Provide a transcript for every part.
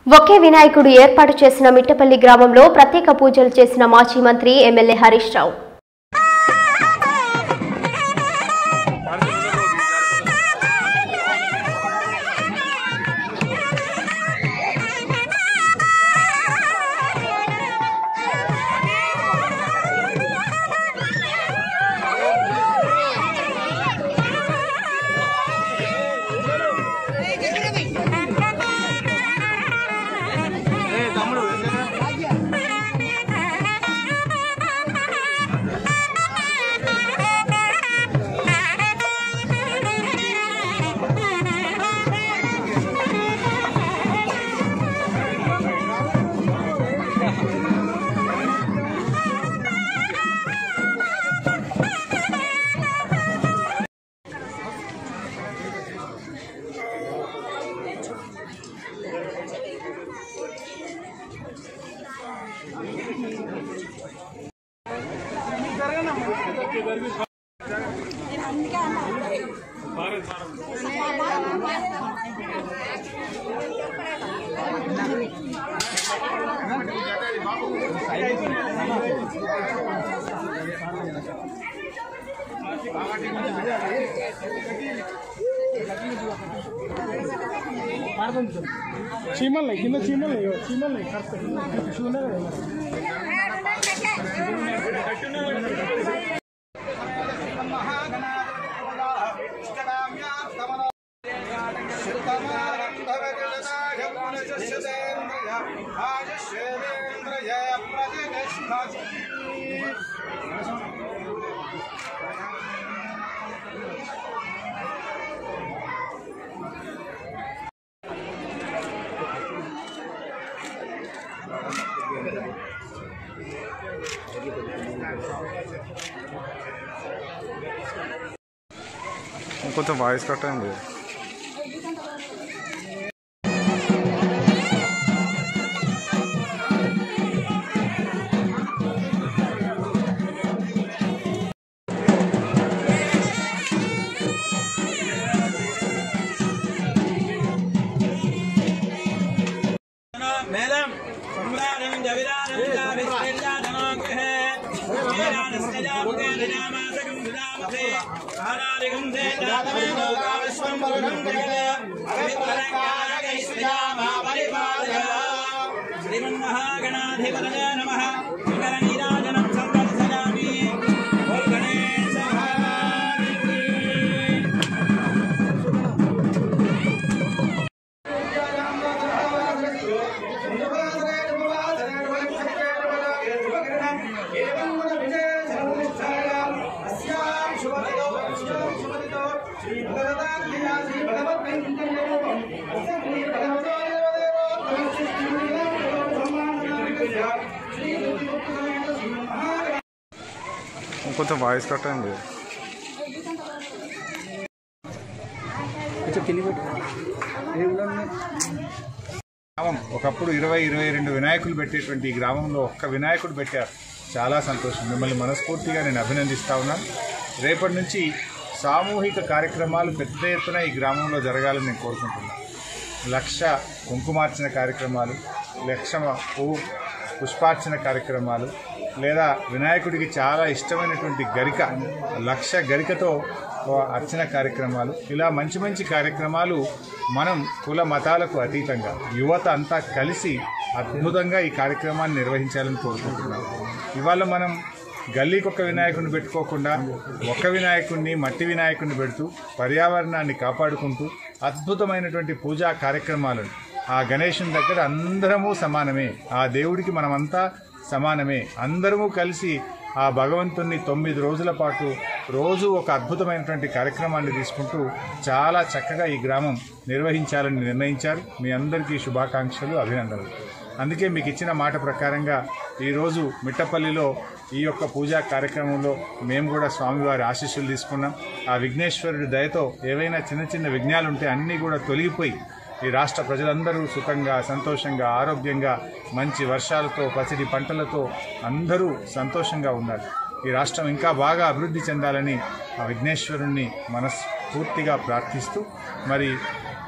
ఒకే వినాయకుడు ఏర్పాటు చేసిన మిట్టపల్లి గ్రామంలో ప్రత్యేక పూజలు చేసిన మాజీ మంత్రి ఎమ్మెల్యే హరీష్ రావు చీమలు కింద చీమలు చీమలు చూడలే కొంచెం వాయిస్ కట్ అయింది మేళం సంగ్రారం జవిరారం జావిశ్వర్యాధనోగ్రహే వీరానస్తజాముఖే నిజామాసకం సుజాముఖే కాలారికం దేతాతమేనో కావిశ్వం వరుణం జగదే అవిత్తరంగారకై శ్రీరామా పరిపాలయ శ్రీమన్మహాగణాధిపతయ నమః మంగళనీరాజనం సంవర్ధయామి ఓం గణేశాయ కొంచెం వాయిస్ కట్ అయింది గ్రామం ఒకప్పుడు ఇరవై ఇరవై రెండు వినాయకులు పెట్టేటువంటి ఈ గ్రామంలో ఒక్క వినాయకుడు పెట్టారు చాలా సంతోషం మిమ్మల్ని మనస్ఫూర్తిగా నేను అభినందిస్తా ఉన్నాను రేపటి నుంచి సామూహిక కార్యక్రమాలు పెద్ద ఎత్తున ఈ గ్రామంలో జరగాలని నేను కోరుకుంటున్నాను లక్ష కుంకుమార్చన కార్యక్రమాలు లక్ష పువ్వు పుష్పార్చన కార్యక్రమాలు లేదా వినాయకుడికి చాలా ఇష్టమైనటువంటి గరిక లక్ష గరికతో ఓ అర్చన కార్యక్రమాలు ఇలా మంచి మంచి కార్యక్రమాలు మనం కుల మతాలకు అతీతంగా యువత అంతా కలిసి అద్భుతంగా ఈ కార్యక్రమాన్ని నిర్వహించాలని కోరుకుంటున్నాం ఇవాళ మనం గల్లీకి ఒక వినాయకుడిని పెట్టుకోకుండా ఒక వినాయకుడిని మట్టి వినాయకుడిని పెడుతూ పర్యావరణాన్ని కాపాడుకుంటూ అద్భుతమైనటువంటి పూజా కార్యక్రమాలను ఆ గణేశుని దగ్గర అందరము సమానమే ఆ దేవుడికి మనమంతా సమానమే అందరము కలిసి ఆ భగవంతుణ్ణి తొమ్మిది రోజుల పాటు రోజు ఒక అద్భుతమైనటువంటి కార్యక్రమాన్ని తీసుకుంటూ చాలా చక్కగా ఈ గ్రామం నిర్వహించాలని నిర్ణయించారు మీ అందరికీ శుభాకాంక్షలు అభినందనలు అందుకే మీకు ఇచ్చిన మాట ప్రకారంగా ఈరోజు మిట్టపల్లిలో ఈ యొక్క పూజా కార్యక్రమంలో మేము కూడా స్వామివారి ఆశీస్సులు తీసుకున్నాం ఆ విఘ్నేశ్వరుడి దయతో ఏవైనా చిన్న చిన్న విఘ్నాలు ఉంటే అన్నీ కూడా తొలగిపోయి ఈ రాష్ట్ర ప్రజలందరూ సుఖంగా సంతోషంగా ఆరోగ్యంగా మంచి వర్షాలతో పసిడి పంటలతో అందరూ సంతోషంగా ఉండాలి ఈ రాష్ట్రం ఇంకా బాగా అభివృద్ధి చెందాలని ఆ విఘ్నేశ్వరుణ్ణి మనస్ఫూర్తిగా ప్రార్థిస్తూ మరి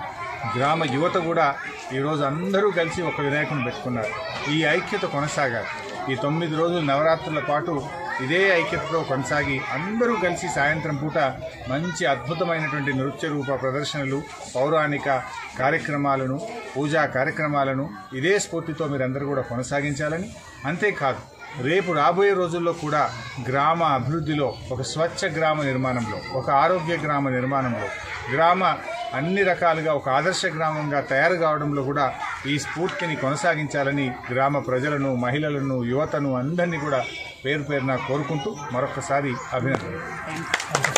గ్రామ యువత కూడా ఈరోజు అందరూ కలిసి ఒక వినాయకుని పెట్టుకున్నారు ఈ ఐక్యత కొనసాగాలి ఈ తొమ్మిది రోజులు నవరాత్రుల పాటు ఇదే ఐక్యతతో కొనసాగి అందరూ కలిసి సాయంత్రం పూట మంచి అద్భుతమైనటువంటి నృత్య రూప ప్రదర్శనలు పౌరాణిక కార్యక్రమాలను పూజా కార్యక్రమాలను ఇదే స్ఫూర్తితో మీరందరూ కూడా కొనసాగించాలని అంతేకాదు రేపు రాబోయే రోజుల్లో కూడా గ్రామ అభివృద్ధిలో ఒక స్వచ్ఛ గ్రామ నిర్మాణంలో ఒక ఆరోగ్య గ్రామ నిర్మాణంలో గ్రామ అన్ని రకాలుగా ఒక ఆదర్శ గ్రామంగా తయారు కావడంలో కూడా ఈ స్ఫూర్తిని కొనసాగించాలని గ్రామ ప్రజలను మహిళలను యువతను అందరినీ కూడా పేరు పేరున కోరుకుంటూ మరొకసారి అభినందనలు